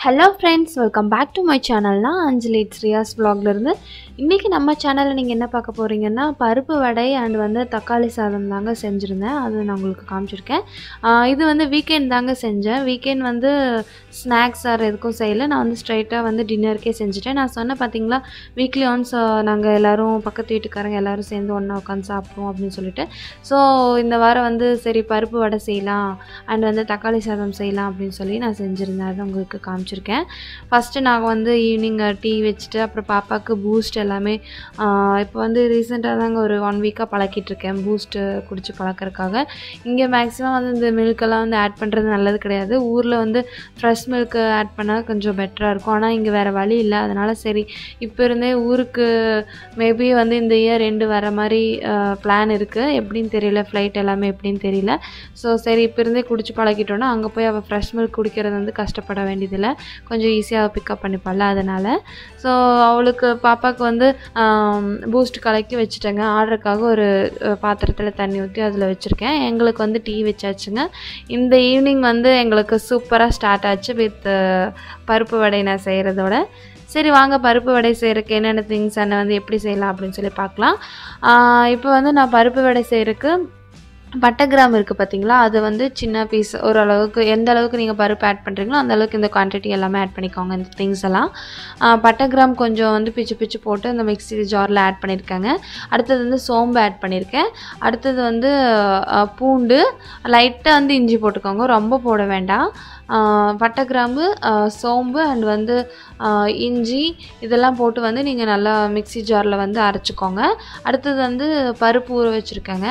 Hello friends welcome back to my சேனல்னா Anjali it's Riyas இருந்து இன்றைக்கி நம்ம சேனலில் நீங்கள் என்ன பார்க்க போகிறீங்கன்னா பருப்பு வடை அண்ட் வந்து தக்காளி சாதம் தாங்க செஞ்சுருந்தேன் அது நான் உங்களுக்கு காமிச்சிருக்கேன் ஆஹ் இது வந்து வீக்கெண்ட் தாங்க செஞ்சேன் வீக்கெண்ட் வந்து ஸ்நாக்ஸ் ஆர் எதுக்கும் செய்யலை நான் வந்து ஸ்ட்ரைட்டாக வந்து டின்னருக்கே செஞ்சுட்டேன் நான் சொன்னேன் பார்த்தீங்களா வீக்லி ஒன்ஸ் நாங்கள் எல்லோரும் பக்கத்து வீட்டுக்காரங்க எல்லோரும் சேர்ந்து ஒன்றா உட்காந்து சாப்பிடுவோம் அப்படின்னு சொல்லிட்டு ஸோ இந்த வாரம் வந்து சரி பருப்பு வடை செய்யலாம் அண்ட் வந்து தக்காளி சாதம் செய்யலாம் அப்படின்னு சொல்லி நான் செஞ்சுருந்தேன் அது உங்களுக்கு காமிச்சிருக்கேன் ஃபஸ்ட்டு நான் வந்து ஈவினிங் டீ வச்சுட்டு அப்புறம் பாப்பாவுக்கு பூஸ்ட் எல்லாமே இப்போ வந்து ரீசெண்டாக தாங்க ஒரு ஒன் வீக்காக பழக்கிட்டுருக்கேன் பூஸ்ட்டு குடிச்சு பழக்கறதுக்காக இங்கே மேக்ஸிமம் வந்து இந்த மில்கெல்லாம் வந்து ஆட் பண்ணுறது நல்லது கிடையாது ஊரில் வந்து ஃப்ரெஷ் மில்க் ஆட் பண்ணால் கொஞ்சம் பெட்டராக இருக்கும் ஆனால் இங்கே வேறு வழி இல்லை அதனால் சரி இப்போ இருந்தே ஊருக்கு மேபி வந்து இந்த இயர் ரெண்டு வர மாதிரி பிளான் இருக்குது எப்படின்னு தெரியல ஃப்ளைட் எல்லாமே எப்படின்னு தெரியல ஸோ சரி இப்போ இருந்தே குடிச்சு பழகிட்டோன்னா அங்கே போய் அவள் ஃப்ரெஷ் மில்க் குடிக்கிறது வந்து கஷ்டப்பட வேண்டியதில்லை கொஞ்சம் ஈஸியாக பிக்கப் பண்ணிப்பாள் அதனால் ஸோ அவளுக்கு பாப்பாவுக்கு வந்து பூஸ்ட் கலக்கி வச்சுட்டேங்க ஆர்டருக்காக ஒரு பாத்திரத்தில் தண்ணி ஊற்றி அதில் வச்சுருக்கேன் எங்களுக்கு வந்து டீ வச்சாச்சுங்க இந்த ஈவினிங் வந்து எங்களுக்கு சூப்பராக ஸ்டார்ட் ஆச்சு வித் பருப்பு வடை நான் செய்கிறதோட சரி வாங்க பருப்பு வடை செய்கிறதுக்கு என்னென்ன திங்ஸ் என்ன வந்து எப்படி செய்யலாம் அப்படின்னு சொல்லி பார்க்கலாம் இப்போ வந்து நான் பருப்பு வடை செய்கிறதுக்கு பட்டை கிராம் இருக்குது பார்த்தீங்களா அது வந்து சின்ன பீஸ் ஓரளவுக்கு எந்த அளவுக்கு நீங்கள் பருப்பு ஆட் பண்ணுறீங்களோ அந்த அளவுக்கு இந்த குவான்டிட்டி எல்லாமே ஆட் பண்ணிக்கோங்க இந்த திங்ஸ் எல்லாம் பட்டை கிராம் கொஞ்சம் வந்து பிச்சு பிச்சு போட்டு அந்த மிக்ஸி ஜாரில் ஆட் பண்ணியிருக்கேங்க அடுத்தது வந்து சோம்பு ஆட் பண்ணியிருக்கேன் அடுத்தது வந்து பூண்டு லைட்டாக வந்து இஞ்சி போட்டுக்கோங்க ரொம்ப போட வேண்டாம் பட்டை கிராம்பு சோம்பு அண்ட் வந்து இஞ்சி இதெல்லாம் போட்டு வந்து நீங்கள் நல்லா மிக்ஸி ஜாரில் வந்து அரைச்சிக்கோங்க அடுத்தது வந்து பருப்பு ஊற வச்சுருக்கேங்க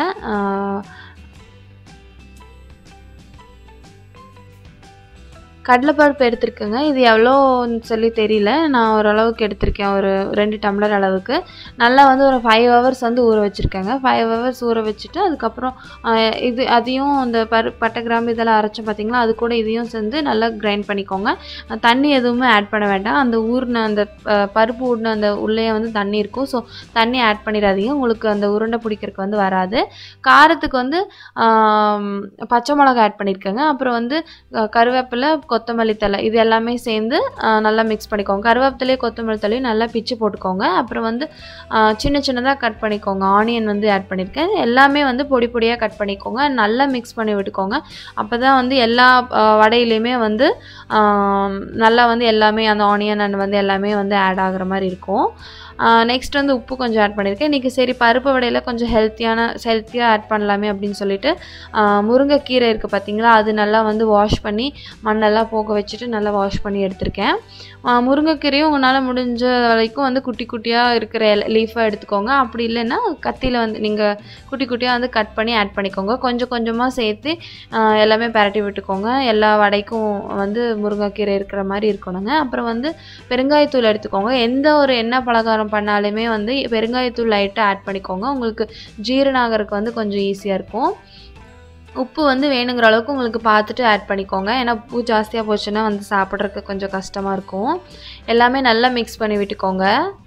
கடலைப்பருப்பு எடுத்திருக்கேங்க இது எவ்வளோன்னு சொல்லி தெரியல நான் ஓரளவுக்கு எடுத்திருக்கேன் ஒரு ரெண்டு டம்ளர் அளவுக்கு நல்லா வந்து ஒரு ஃபைவ் ஹவர்ஸ் வந்து ஊற வச்சுருக்கேங்க ஃபைவ் ஹவர்ஸ் ஊற வச்சுட்டு அதுக்கப்புறம் இது அதையும் அந்த பரு பட்டை கிராம்பு இதெல்லாம் அரைச்சோம் பார்த்தீங்களா அது கூட இதையும் சேர்ந்து நல்லா கிரைண்ட் பண்ணிக்கோங்க தண்ணி எதுவுமே ஆட் பண்ண வேண்டாம் அந்த ஊறின அந்த பருப்பு ஊடின அந்த உள்ளே வந்து தண்ணி இருக்கும் ஸோ தண்ணி ஆட் பண்ணிடாதீங்க உங்களுக்கு அந்த உருண்டை பிடிக்கிறதுக்கு வந்து வராது காரத்துக்கு வந்து பச்சை மிளகா ஆட் பண்ணியிருக்கேங்க அப்புறம் வந்து கருவேப்பிலை கொத்தமல்லி தலை இது எல்லாமே சேர்ந்து நல்லா மிக்ஸ் பண்ணிக்கோங்க கருவேப்பிலையே கொத்தமல்லி தலையும் நல்லா பிச்சு போட்டுக்கோங்க அப்புறம் வந்து சின்ன சின்னதாக கட் பண்ணிக்கோங்க ஆனியன் வந்து ஆட் பண்ணியிருக்கேன் எல்லாமே வந்து பொடி பொடியாக கட் பண்ணிக்கோங்க நல்லா மிக்ஸ் பண்ணி விட்டுக்கோங்க அப்போ தான் வந்து எல்லா வடையிலையுமே வந்து நல்லா வந்து எல்லாமே அந்த ஆனியன் அண்ட் வந்து எல்லாமே வந்து ஆட் ஆகிற மாதிரி இருக்கும் நெக்ஸ்ட் வந்து உப்பு கொஞ்சம் ஆட் பண்ணியிருக்கேன் இன்றைக்கி சரி பருப்பு வடையில் கொஞ்சம் ஹெல்த்தியான ஹெல்த்தியாக ஆட் பண்ணலாமே அப்படின்னு சொல்லிட்டு முருங்கைக்கீரை இருக்குது பார்த்தீங்களா அது நல்லா வந்து வாஷ் பண்ணி மண்ணெல்லாம் போக வச்சுட்டு நல்லா வாஷ் பண்ணி எடுத்திருக்கேன் முருங்கைக்கீரையும் உங்களால் முடிஞ்ச வரைக்கும் வந்து குட்டி குட்டியாக இருக்கிற லீஃபாக எடுத்துக்கோங்க அப்படி இல்லைன்னா கத்தியில் வந்து நீங்கள் குட்டி குட்டியாக வந்து கட் பண்ணி ஆட் பண்ணிக்கோங்க கொஞ்சம் கொஞ்சமாக சேர்த்து எல்லாமே பரட்டி விட்டுக்கோங்க எல்லா வடைக்கும் வந்து முருங்கைக்கீரை இருக்கிற மாதிரி இருக்கணுங்க அப்புறம் வந்து பெருங்காயத்தூள் எடுத்துக்கோங்க எந்த ஒரு எண்ணெய் பலகாரம் பண்ணாலுமே வந்து பெருங்காயத்தூள் லைட்டாக ஆட் பண்ணிக்கோங்க உங்களுக்கு ஜீரணம் ஆகிறதுக்கு வந்து கொஞ்சம் ஈஸியாக இருக்கும் உப்பு வந்து வேணுங்கிற அளவுக்கு உங்களுக்கு பார்த்துட்டு ஆட் பண்ணிக்கோங்க ஏன்னா உப்பு ஜாஸ்தியாக போச்சுன்னா வந்து சாப்பிட்றதுக்கு கொஞ்சம் கஷ்டமாக இருக்கும் எல்லாமே நல்லா மிக்ஸ் பண்ணி விட்டுக்கோங்க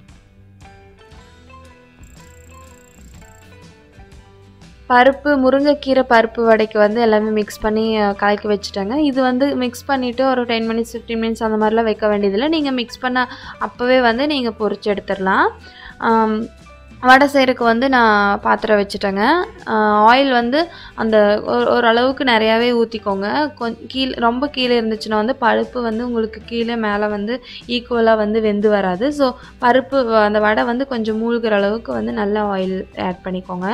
பருப்பு முருங்கைக்கீரை பருப்பு வடைக்கு வந்து எல்லாமே மிக்ஸ் பண்ணி கலக்கி வச்சுட்டேங்க இது வந்து மிக்ஸ் பண்ணிவிட்டு ஒரு டென் மினிட்ஸ் ஃபிஃப்டீன் மினிட்ஸ் அந்த மாதிரிலாம் வைக்க வேண்டியதில்லை நீங்கள் மிக்ஸ் பண்ண அப்போவே வந்து நீங்கள் பொரிச்சு எடுத்துடலாம் வடை செய்கிறதுக்கு வந்து நான் பாத்திரம் வச்சுட்டேங்க ஆயில் வந்து அந்த ஓரளவுக்கு நிறையாவே ஊற்றிக்கோங்க கொஞ் கீழே ரொம்ப கீழே இருந்துச்சுன்னா வந்து பருப்பு வந்து உங்களுக்கு கீழே மேலே வந்து ஈக்குவலாக வந்து வெந்து வராது ஸோ பருப்பு அந்த வடை வந்து கொஞ்சம் மூழ்கிற அளவுக்கு வந்து நல்லா ஆயில் ஆட் பண்ணிக்கோங்க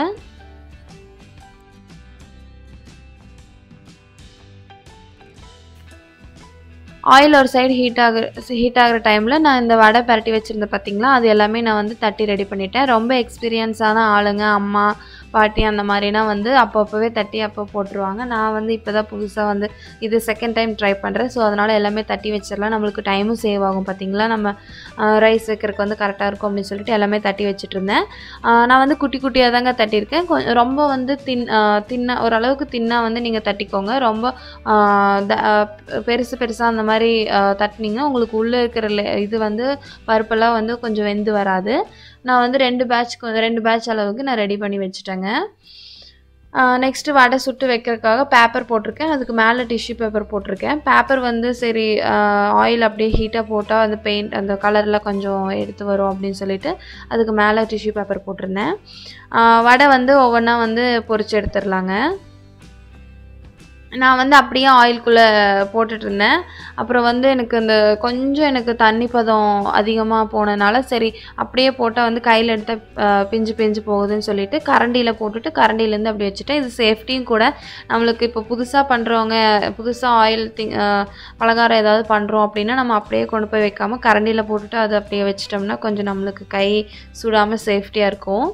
ஆயில் ஒரு சைடு ஹீட் ஆகிற ஹீட் ஆகிற டைமில் நான் இந்த வடை பரட்டி வச்சுருந்தேன் பார்த்தீங்களா அது எல்லாமே நான் வந்து தட்டி ரெடி பண்ணிட்டேன் ரொம்ப எக்ஸ்பீரியன்ஸான ஆளுங்க அம்மா பாட்டி அந்த மாதிரினா வந்து அப்பப்போவே தட்டி அப்போ போட்டுருவாங்க நான் வந்து இப்போ தான் புதுசாக வந்து இது செகண்ட் டைம் ட்ரை பண்ணுறேன் ஸோ அதனால் எல்லாமே தட்டி வச்சிடலாம் நம்மளுக்கு டைமும் சேவ் ஆகும் பார்த்திங்களா நம்ம ரைஸ் வைக்கிறதுக்கு வந்து கரெக்டாக இருக்கும் அப்படின்னு சொல்லிட்டு எல்லாமே தட்டி வச்சுட்டு இருந்தேன் நான் வந்து குட்டி குட்டியாக தாங்க தட்டியிருக்கேன் கொஞ்சம் ரொம்ப வந்து தின் தின்ன ஓரளவுக்கு தின்னாக வந்து நீங்கள் தட்டிக்கோங்க ரொம்ப பெருசு பெருசாக அந்த மாதிரி தட்டினீங்கன்னா உங்களுக்கு உள்ளே இருக்கிற இது வந்து பருப்பெல்லாம் வந்து கொஞ்சம் வெந்து வராது நான் வந்து ரெண்டு பேட்ச்க்கு ரெண்டு பேட்ச் அளவுக்கு நான் ரெடி பண்ணி வச்சுட்டேங்க நெக்ஸ்ட்டு வடை சுட்டு வைக்கிறதுக்காக பேப்பர் போட்டிருக்கேன் அதுக்கு மேலே டிஷ்யூ பேப்பர் போட்டிருக்கேன் பேப்பர் வந்து சரி ஆயில் அப்படியே ஹீட்டாக போட்டால் அந்த பெயிண்ட் அந்த கலர்லாம் கொஞ்சம் எடுத்து வரும் அப்படின்னு சொல்லிட்டு அதுக்கு மேலே டிஷ்யூ பேப்பர் போட்டிருந்தேன் ஆஹ் வடை வந்து ஒவ்வொன்றா வந்து பொரிச்சு எடுத்துடலாங்க நான் வந்து அப்படியே ஆயில்குள்ளே போட்டுட்டு இருந்தேன் அப்புறம் வந்து எனக்கு இந்த கொஞ்சம் எனக்கு தண்ணி பதம் அதிகமாக போனனால சரி அப்படியே போட்டால் வந்து கையில் எடுத்தால் அஹ், பிஞ்சு பிஞ்சு போகுதுன்னு சொல்லிட்டு கரண்டியில் போட்டுட்டு கரண்டிலேருந்து அப்படி வச்சுட்டேன் இது சேஃப்டியும் கூட நம்மளுக்கு இப்போ புதுசாக பண்ணுறவங்க புதுசாக ஆயில் திங் பலகாரம் ஏதாவது பண்ணுறோம் அப்படின்னா நம்ம அப்படியே கொண்டு போய் வைக்காமல் கரண்டியில் போட்டுட்டு அதை அப்படியே வச்சிட்டோம்னா கொஞ்சம் நம்மளுக்கு கை சுடாமல் சேஃப்டியாக இருக்கும்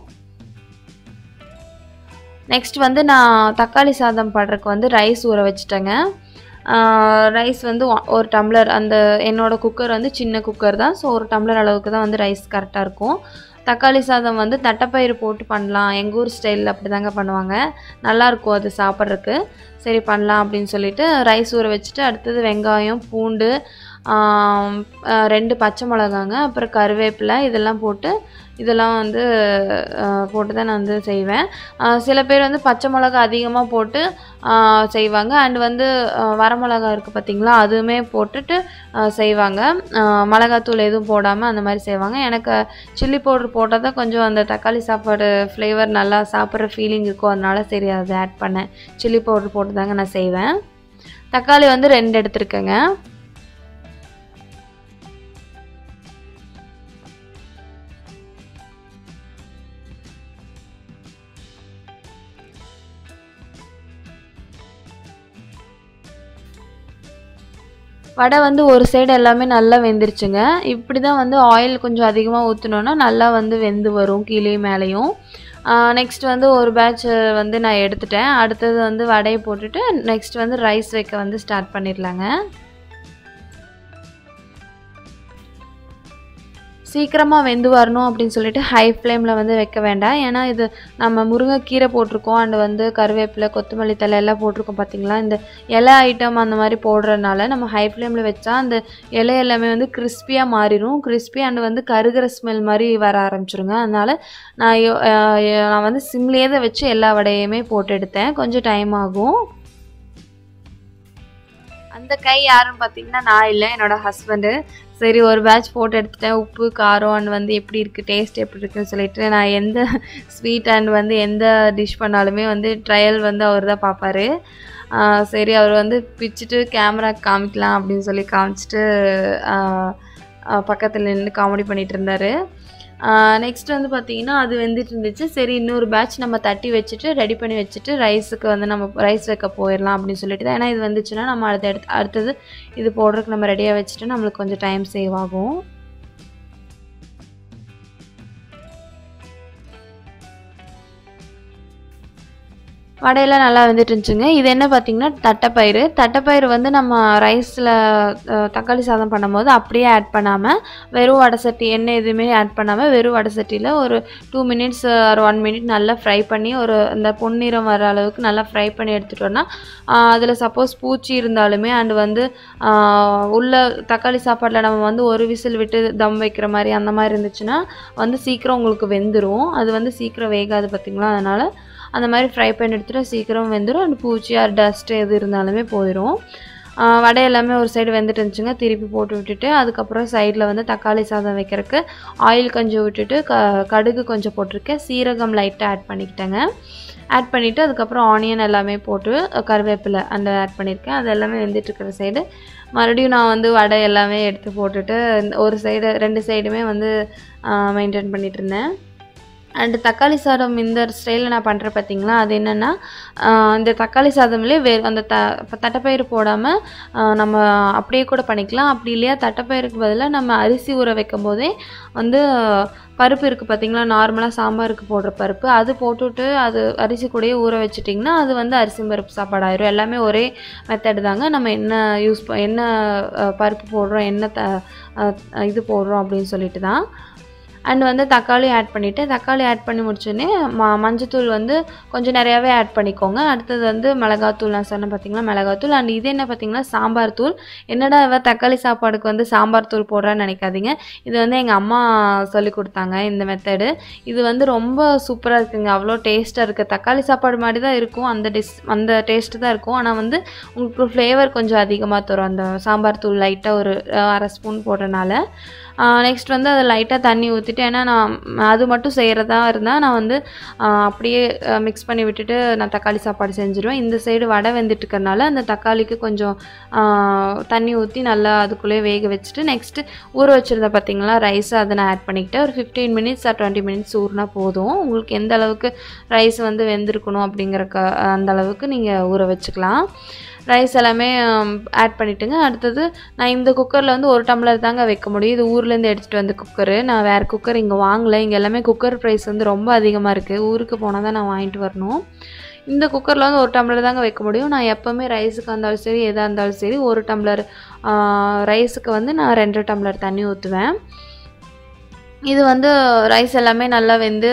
நெக்ஸ்ட் வந்து நான் தக்காளி சாதம் படுறதுக்கு வந்து ரைஸ் ஊற வச்சுட்டேங்க ரைஸ் வந்து ஒ- ஒரு டம்ளர் அந்த என்னோட குக்கர் வந்து சின்ன குக்கர் தான் ஸோ ஒரு டம்ளர் அளவுக்கு தான் வந்து ரைஸ் கரெக்டாக இருக்கும் தக்காளி சாதம் வந்து தட்டைப்பயிறு போட்டு பண்ணலாம் எங்கள் ஊர் ஸ்டைலில் அப்படி தாங்க பண்ணுவாங்க நல்லாயிருக்கும் அது சாப்பிட்றதுக்கு சரி பண்ணலாம் அப்படின்னு சொல்லிட்டு ரைஸ் ஊற வச்சுட்டு அடுத்தது வெங்காயம் பூண்டு ஆம், ஆ, ரெண்டு பச்சை மிளகாங்க அப்புறம் கருவேப்பிலை இதெல்லாம் போட்டு இதெல்லாம் வந்து ஆ, போட்டு தான் நான் வந்து செய்வேன் ஆ, சில பேர் வந்து பச்சை மிளகா அதிகமாக போட்டு ஆ, செய்வாங்க அண்ட் வந்து ஆ, வரமிளகா இருக்குது பார்த்தீங்களா அதுவுமே போட்டுட்டு ஆ, செய்வாங்க ஆ, மிளகாத்தூள் எதுவும் போடாமல் அந்த மாதிரி செய்வாங்க எனக்கு சில்லி பவுடர் போட்டால் தான் கொஞ்சம் அந்த தக்காளி சாப்பாடு ஃப்ளேவர் நல்லா சாப்பிட்ற ஃபீலிங் இருக்கும் அதனால சரி அதை ஆட் பண்ணேன் சில்லி பவுடர் போட்டு தாங்க நான் செய்வேன் தக்காளி வந்து ரெண்டு எடுத்திருக்கேங்க வடை வந்து ஒரு சைடு எல்லாமே நல்லா வெந்துருச்சுங்க இப்படி தான் வந்து ஆயில் கொஞ்சம் அதிகமாக ஊற்றினோன்னா நல்லா வந்து வெந்து வரும் கீழே மேலேயும் நெக்ஸ்ட் வந்து ஒரு பேட்ச் வந்து நான் எடுத்துட்டேன் அடுத்தது வந்து வடையை போட்டுட்டு நெக்ஸ்ட் வந்து ரைஸ் வைக்க வந்து ஸ்டார்ட் பண்ணிடலாங்க சீக்கிரமாக வெந்து வரணும் அப்படின்னு சொல்லிட்டு ஹை ஃப்ளேமில் வந்து வைக்க வேண்டாம் ஏன்னா இது நம்ம முருங்கைக்கீரை போட்டிருக்கோம் அண்ட் வந்து கருவேப்பிலை கொத்தமல்லி தழை எல்லாம் போட்டிருக்கோம் பார்த்தீங்களா இந்த இலை ஐட்டம் அந்த மாதிரி போடுறதுனால நம்ம ஹை ஃப்ளேமில் வச்சா அந்த இலை எல்லாமே வந்து கிறிஸ்பியாக மாறிடும் கிறிஸ்பி அண்ட் வந்து கருகிற ஸ்மெல் மாதிரி வர ஆரம்பிச்சிருங்க அதனால நான் யோ- அஹ் நான் வந்து சிம்லேயே தான் வச்சு எல்லா வடையுமே போட்டு எடுத்தேன் கொஞ்சம் டைம் ஆகும் அந்த கை யாருன்னு பார்த்தீங்கன்னா நான் இல்லை என்னோட ஹஸ்பண்டு சரி ஒரு பேட்ச் போட்டு எடுத்துட்டேன் உப்பு காரம் அண்ட் வந்து எப்படி இருக்குது டேஸ்ட் எப்படி இருக்குன்னு சொல்லிட்டு நான் எந்த ஸ்வீட் அண்ட் வந்து எந்த டிஷ் பண்ணாலுமே வந்து ட்ரையல் வந்து அவர் தான் பார்ப்பாரு ஆஹ் சரி அவர் வந்து பிச்சுட்டு கேமரா காமிக்கலாம் அப்படின்னு சொல்லி காமிச்சிட்டு பக்கத்தில் நின்று காமெடி பண்ணிட்டு இருந்தார் நெக்ஸ்ட் வந்து பார்த்தீங்கன்னா அது வெந்துட்டு இருந்துச்சு சரி இன்னொரு பேட்ச் நம்ம தட்டி வச்சுட்டு ரெடி பண்ணி வச்சுட்டு ரைஸுக்கு வந்து நம்ம ரைஸ் வைக்க போயிடலாம் அப்படின்னு சொல்லிட்டு தான் ஏன்னா இது வந்துச்சுன்னா நம்ம அடுத்த அடுத்து அடுத்தது இது போடுறதுக்கு நம்ம ரெடியாக வச்சுட்டு நம்மளுக்கு கொஞ்சம் டைம் சேவ் ஆகும் வடையெல்லாம் நல்லா வெந்துட்டு இருந்துச்சுங்க இது என்ன பார்த்தீங்கன்னா தட்டைப்பயிறு தட்டைப்பயிறு வந்து நம்ம ரைஸில் தக்காளி சாதம் பண்ணும்போது அப்படியே ஆட் பண்ணாமல் வெறும் வடை சட்டி எண்ணெய் எதுவுமே ஆட் பண்ணாமல் வெறும் வடை சட்டியில் ஒரு டூ மினிட்ஸ் ஒரு ஒன் மினிட் நல்லா ஃப்ரை பண்ணி ஒரு இந்த பொன்னிறம் வர அளவுக்கு நல்லா ஃப்ரை பண்ணி எடுத்துட்டோன்னா அதில் சப்போஸ் பூச்சி இருந்தாலுமே அண்ட் வந்து ஆஹ், உள்ள தக்காளி சாப்பாட்டில் நம்ம வந்து ஒரு விசில் விட்டு தம் வைக்கிற மாதிரி அந்த மாதிரி இருந்துச்சுன்னா வந்து சீக்கிரம் உங்களுக்கு வெந்துடும் அது வந்து சீக்கிரம் வேகாது பார்த்தீங்களா அதனால் அந்த மாதிரி ஃப்ரை பண்ணி எடுத்துகிட்டு சீக்கிரம் வெந்துடும் அண்ட் பூச்சி ஆர் டஸ்ட் எது இருந்தாலுமே போயிடும் ஆஹ் வடை எல்லாமே ஒரு சைடு வெந்துட்டு இருந்துச்சுங்க திருப்பி போட்டு விட்டுட்டு அதுக்கப்புறம் சைடில் வந்து தக்காளி சாதம் வைக்கிறதுக்கு ஆயில் கொஞ்சம் விட்டுட்டு க கடுகு கொஞ்சம் போட்டிருக்கேன் சீரகம் லைட்டாக ஆட் பண்ணிக்கிட்டேங்க ஆட் பண்ணிவிட்டு அதுக்கப்புறம் ஆனியன் எல்லாமே போட்டு அஹ் கருவேப்பிலை அந்த ஆட் பண்ணியிருக்கேன் அது எல்லாமே வெந்துட்டு இருக்கிற சைடு மறுபடியும் நான் வந்து வடை எல்லாமே எடுத்து போட்டுட்டு இந்த ஒரு சைடு ரெண்டு சைடுமே வந்து மெயின்டைன் பண்ணிட்டு இருந்தேன் அண்டு தக்காளி சாதம் இந்த ஸ்டைலில் நான் பண்ணுறேன் பார்த்தீங்களா அது என்னென்னா இந்த தக்காளி சாதம்லேயே வே அந்த த இப்ப தட்டைப்பயிறு போடாமல் நம்ம அப்படியே கூட பண்ணிக்கலாம் அப்படி இல்லையா தட்டைப்பயிருக்கு பதிலாக நம்ம அரிசி ஊற வைக்கும் போதே வந்து பருப்பு இருக்குது பார்த்தீங்களா நார்மலாக சாம்பாருக்கு போடுற பருப்பு அது போட்டுட்டு அது அரிசி கூடயே ஊற வச்சிட்டிங்கன்னா அது வந்து அரிசி பருப்பு சாப்பாடு ஆயிரும் எல்லாமே ஒரே மெத்தட் தாங்க நம்ம என்ன யூஸ் என்ன அஹ், பருப்பு போடுறோம் என்ன த அஹ், இது போடுறோம் அப்படின்னு சொல்லிட்டு தான் அண்ட் வந்து தக்காளி ஆட் பண்ணிவிட்டு தக்காளி ஆட் பண்ணி முடிச்சோடனே ம மஞ்சத்தூள் வந்து கொஞ்சம் நிறையாவே ஆட் பண்ணிக்கோங்க அடுத்தது வந்து மிளகாத்தூள் நான் சொன்னேன் பார்த்தீங்களா மிளகாத்தூள் அண்ட் இது என்ன பார்த்தீங்கன்னா சாம்பார் தூள் என்னடா இவ தக்காளி சாப்பாடுக்கு வந்து சாம்பார் தூள் போடுறான்னு நினைக்காதீங்க இது வந்து எங்கள் அம்மா சொல்லி கொடுத்தாங்க இந்த மெத்தடு இது வந்து ரொம்ப சூப்பராக இருக்குங்க அவ்வளோ டேஸ்ட்டாக இருக்குது தக்காளி சாப்பாடு மாதிரி தான் இருக்கும் அந்த டிஸ் அந்த டேஸ்ட்டு தான் இருக்கும் ஆனால் வந்து உங்களுக்கு ஃப்ளேவர் கொஞ்சம் அதிகமாக தரும் அந்த சாம்பார் தூள் லைட்டாக ஒரு அஹ், அரை ஸ்பூன் போடுறனால நெக்ஸ்ட் வந்து அதை லைட்டாக தண்ணி ஊற்றிட்டு ஏன்னா நான் அது மட்டும் செய்கிறதா இருந்தால் நான் வந்து ஆஹ், அப்படியே மிக்ஸ் பண்ணி விட்டுட்டு நான் தக்காளி சாப்பாடு செஞ்சுருவேன் இந்த சைடு வடை வெந்துட்டு இருக்கறனால அந்த தக்காளிக்கு கொஞ்சம் ஆஹ், தண்ணி ஊற்றி நல்லா அதுக்குள்ளேயே வேக வச்சுட்டு நெக்ஸ்ட்டு ஊற வச்சுருந்த பார்த்தீங்களா ரைஸ் அதை நான் ஆட் பண்ணிக்கிட்டேன் ஒரு fifteen minutes or twenty minutes ஊறினா போதும் உங்களுக்கு எந்த அளவுக்கு ரைஸ் வந்து வெந்திருக்கணும் அப்படிங்கிற க அந்த அளவுக்கு நீங்கள் ஊற வச்சுக்கலாம் ரைஸ் எல்லாமே ஆட் பண்ணிவிட்டுங்க அடுத்தது நான் இந்த குக்கரில் வந்து ஒரு டம்ளர் தாங்க வைக்க முடியும் இது ஊர்லேருந்து எடுத்துகிட்டு வந்த குக்கரு நான் வேறு குக்கர் இங்கே வாங்கலை இங்கே எல்லாமே குக்கர் ப்ரைஸ் வந்து ரொம்ப அதிகமாக இருக்குது ஊருக்கு போனால் தான் நான் வாங்கிட்டு வரணும் இந்த குக்கரில் வந்து ஒரு டம்ளர் தாங்க வைக்க முடியும் நான் எப்போவுமே ரைஸுக்கு இருந்தாலும் சரி எதாக இருந்தாலும் சரி ஒரு டம்ளர் ரைஸுக்கு வந்து நான் ரெண்டு டம்ளர் தண்ணி ஊற்றுவேன் இது வந்து ரைஸ் எல்லாமே நல்லா வெந்து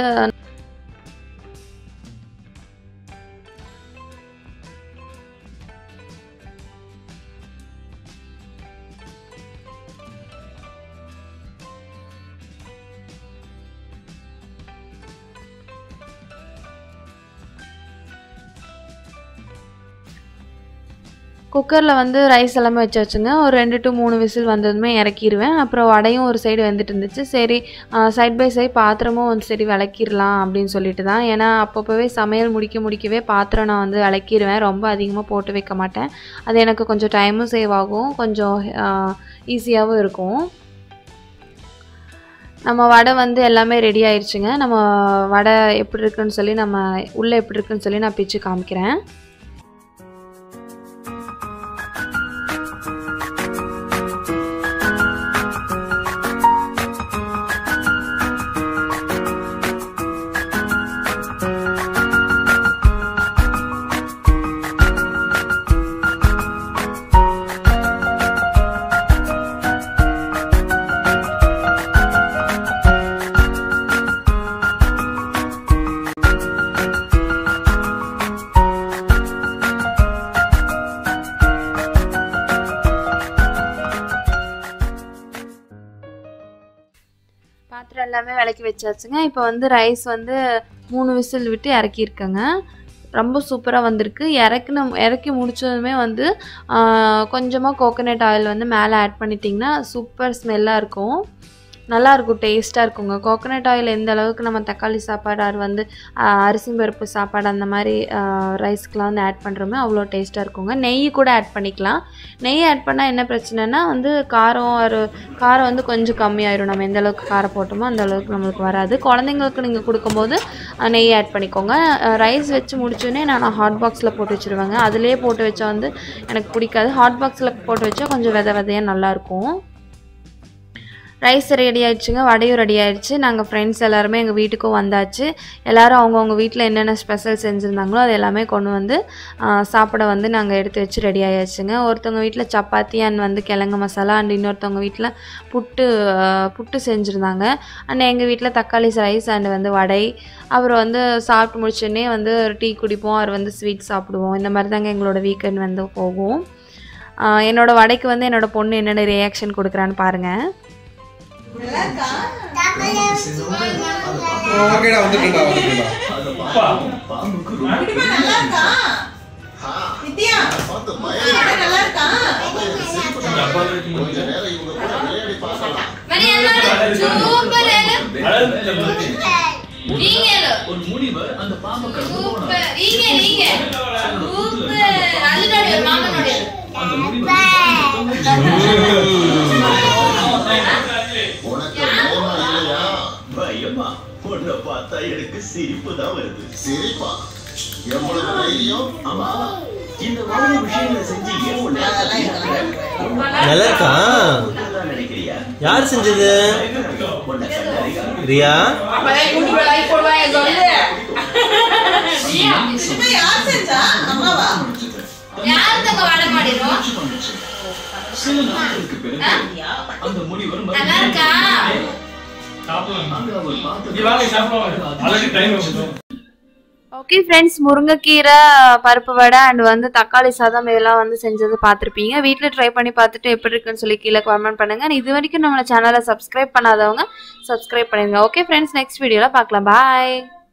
குக்கரில் வந்து ரைஸ் எல்லாமே வச்சு வச்சுங்க ஒரு ரெண்டு டு மூணு விசில் வந்ததுமே இறக்கிடுவேன் அப்புறம் வடையும் ஒரு சைடு வெந்துட்டு இருந்துச்சு சரி சைட் பை சைட் பாத்திரமும் வந்து சரி விளக்கிடலாம் அப்படின்னு சொல்லிட்டு தான் ஏன்னா அப்பப்போவே சமையல் முடிக்க முடிக்கவே பாத்திரம் நான் வந்து விளக்கிடுவேன் ரொம்ப அதிகமாக போட்டு வைக்க மாட்டேன் அது எனக்கு கொஞ்சம் டைமும் சேவ் ஆகும் கொஞ்சம் ஈஸியாகவும் இருக்கும் நம்ம வடை வந்து எல்லாமே ரெடி ஆயிடுச்சுங்க நம்ம வடை எப்படி இருக்குன்னு சொல்லி நம்ம உள்ளே எப்படி இருக்குன்னு சொல்லி நான் பிச்சு காமிக்கிறேன் பாத்திரம் எல்லாமே விளக்கி வச்சாச்சுங்க இப்போ வந்து ரைஸ் வந்து மூணு விசில் விட்டு இறக்கியிருக்கேங்க ரொம்ப சூப்பராக வந்திருக்கு இறக்குன இறக்கி முடிச்சதுமே வந்து கொஞ்சமாக கோகோனட் ஆயில் வந்து மேலே ஆட் பண்ணிட்டிங்கன்னா சூப்பர் ஸ்மெல்லாக இருக்கும் நல்லா இருக்கும் டேஸ்ட்டாக இருக்குங்க கோகோனட் ஆயில் எந்த அளவுக்கு நம்ம தக்காளி சாப்பாடு அது வந்து ஆஹ், அரிசி பருப்பு சாப்பாடு அந்த மாதிரி ரைஸ்க்கெலாம் வந்து ஆட் பண்ணுறோமே அவ்வளோ டேஸ்ட்டாக இருக்குங்க நெய் கூட ஆட் பண்ணிக்கலாம் நெய் ஆட் பண்ணால் என்ன பிரச்சனைனா வந்து காரம் ஒரு காரம் வந்து கொஞ்சம் கம்மியாயிரும் நம்ம எந்த அளவுக்கு காரம் போட்டோமோ அந்த அளவுக்கு நம்மளுக்கு வராது குழந்தைங்களுக்கு நீங்கள் கொடுக்கும்போது அஹ், நெய் ஆட் பண்ணிக்கோங்க ரைஸ் வச்சு முடிச்சோடனே நான் ஹாட் பாக்ஸில் போட்டு வச்சுருவேங்க அதுலேயே போட்டு வச்சா வந்து எனக்கு பிடிக்காது ஹாட் பாக்ஸில் போட்டு வச்சா கொஞ்சம் வித விதையாக நல்லாயிருக்கும் ரைஸ் ரெடி ஆயிடுச்சுங்க வடையும் ரெடி ஆயிடுச்சு நாங்கள் ஃப்ரெண்ட்ஸ் எல்லாருமே எங்கள் வீட்டுக்கும் வந்தாச்சு எல்லாரும் அவங்கவுங்க வீட்டில் என்னென்ன ஸ்பெஷல் செஞ்சுருந்தாங்களோ அது எல்லாமே கொண்டு வந்து ஆ, சாப்பிட வந்து நாங்கள் எடுத்து வச்சு ரெடி ஆயாச்சுங்க ஒருத்தவங்க வீட்டில் சப்பாத்தி அண்ட் வந்து கிழங்கு மசாலா அண்ட் இன்னொருத்தவங்க வீட்டில் புட்டு ஆ, புட்டு செஞ்சுருந்தாங்க அண்ட் எங்கள் வீட்டில் தக்காளி ரைஸ் அண்ட் வந்து வடை அப்புறம் வந்து சாப்பிட்டு முடிச்சோடனே வந்து ஒரு டீ குடிப்போம் அவர் வந்து ஸ்வீட் சாப்பிடுவோம் இந்த மாதிரி தாங்க எங்களோட வீக்கெண்ட் வந்து போகும் ஆ, என்னோட வடைக்கு வந்து என்னோட பொண்ணு என்னென்ன ரியாக்ஷன் கொடுக்குறான்னு பாருங்கள் ஓகேடா வந்துட்டுடா வந்துட்டுடா இப்படிமா நல்லா இருக்கா நித்யா இப்படி நல்லா இருக்கா మరి எல்லாரும் சூப்பர் நீங்க ஒரு முடிவு அந்த பாம்பை கடந்து போனார். சூப்பர் நீங்க நீங்க சூப்பர் அதுனுடைய மாமனுடைய அந்த முடிவு உனக்கு பயமா இல்லையா பயமா உன்னை பார்த்தா எனக்கு சிரிப்பு தான் வருது சிரிப்பா எவ்வளவு தைரியம் ஆமா இந்த மாதிரி விஷயங்களை செஞ்சு ஏன் உன்னை அதெல்லாம் இதெல்லாம் நல்லா இருக்கா உன்னதான் நினைக்கிறியா யார் செஞ்சது உன்னை கண்டறியா ரியா இப்ப யார் செஞ்சா அம்மாவா யார் தங்க வடை மாடிரும் சில நாட்களுக்கு பிறகு அந்த முனிவர் நல்லா இருக்கா அங்க அவர் பார்த்த நீ வாங்க சாப்பிடுவாங்க ஆல்ரெடி டைம் ஆகுது ஓகே ஃப்ரெண்ட்ஸ் முருங்கைக்கீரை பருப்பு வடை அண்ட் வந்து தக்காளி சாதம் இதெல்லாம் வந்து செஞ்சது பார்த்துருப்பீங்க வீட்டில் ட்ரை பண்ணி பார்த்துட்டு எப்படி இருக்குன்னு சொல்லி கீழே கமெண்ட் பண்ணுங்க இது வரைக்கும் நம்மளை சேனலை சப்ஸ்கிரைப் பண்ணாதவங்க சப்ஸ்கிரைப் பண்ணிடுங்க ஓகே ஃப்ரெண்ட்ஸ் நெக்ஸ்ட் வீடியோவில் பார்க்கலாம் பாய்